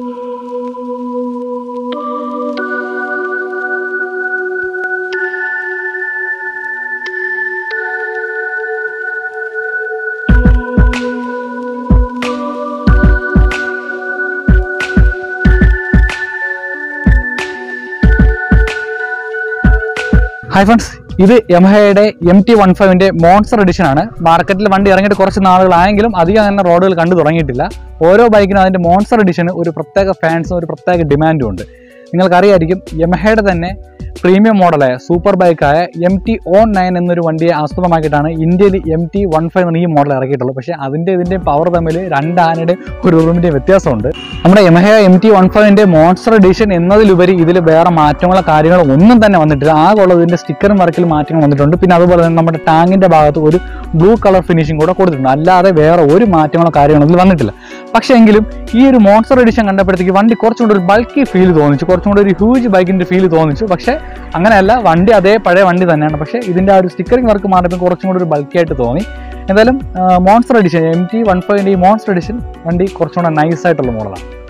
hi friends ഇത് യമഹയുടെ M T one ഫൈവിൻ്റെ മോൺസ്റ്റർ എഡിഷൻ ആണ് മാർക്കറ്റിൽ വണ്ടി ഇറങ്ങിയിട്ട് കുറച്ച് നാളുകളായെങ്കിലും അധികം തന്നെ റോഡുകൾ കണ്ടു തുടങ്ങിയിട്ടില്ല ഓരോ ബൈക്കിനും അതിൻ്റെ മോൺസ്റ്റർ എഡിഷന് ഒരു പ്രത്യേക ഫാൻസും ഒരു പ്രത്യേക ഡിമാൻഡും ഉണ്ട് നിങ്ങൾക്കറിയായിരിക്കും യമഹയുടെ തന്നെ പ്രീമിയം മോഡലായ സൂപ്പർ ബൈക്കായ എം ടി ഓൺ നയൻ എന്നൊരു വണ്ടിയെ ആസ്പദമാക്കിയിട്ടാണ് ഇന്ത്യയിൽ എം ടി വൺ ഫൈവ് എന്ന ഈ മോഡൽ ഇറക്കിയിട്ടുള്ളത് പക്ഷേ അതിൻ്റെ ഇതിൻ്റെ പവർ തമ്മിൽ രണ്ട് ആനയുടെ ഒരു റൂമിൻ്റെ വ്യത്യാസമുണ്ട് നമ്മുടെ യമഹ എം ടി വൺ ഫൈവിൻ്റെ മോൺസ്റ്റർ എഡിഷൻ എന്നതിലുപരി ഇതിൽ വേറെ മാറ്റങ്ങളോ കാര്യങ്ങളോ ഒന്നും തന്നെ വന്നിട്ടില്ല ആകെ ഉള്ളത് ഇതിൻ്റെ സ്റ്റിക്കറും വർക്കിൽ മാറ്റങ്ങൾ വന്നിട്ടുണ്ട് പിന്നെ അതുപോലെ തന്നെ നമ്മുടെ ടാങ്കിൻ്റെ ഭാഗത്ത് ഒരു ബ്ലൂ കളർ ഫിനിഷിംഗ് കൂടെ കൊടുത്തിട്ടുണ്ട് അല്ലാതെ വേറെ ഒരു മാറ്റങ്ങളോ കാര്യങ്ങളോ ഇതിൽ വന്നിട്ടില്ല പക്ഷേ എങ്കിലും ഈ ഒരു മോൺസ്റ്റർ എഡിഷൻ കണ്ടപ്പോഴത്തേക്ക് വണ്ടി കുറച്ചും കൂടി ഒരു ബൾക്കി ഫീൽ തോന്നിച്ചു കുറച്ചും കൂടി ഒരു ഹ്യൂജ് ബൈക്കിൻ്റെ ഫീൽ തോന്നിച്ചു പക്ഷേ അങ്ങനെയല്ല വണ്ടി അതേ പഴയ വണ്ടി തന്നെയാണ് പക്ഷേ ഇതിൻ്റെ ആ ഒരു സ്റ്റിക്കറിംഗ് വർക്ക് മാറിയപ്പോൾ കുറച്ചും കൂടി ഒരു ബൾക്കി ആയിട്ട് തോന്നി എന്തായാലും monster edition M T one ഫൈവിൻ്റെ ഈ മോൺസ്റ്റർ എഡിഷൻ വണ്ടി കുറച്ചുകൂടെ നൈസ് ആയിട്ടുള്ള മോഡലാണ്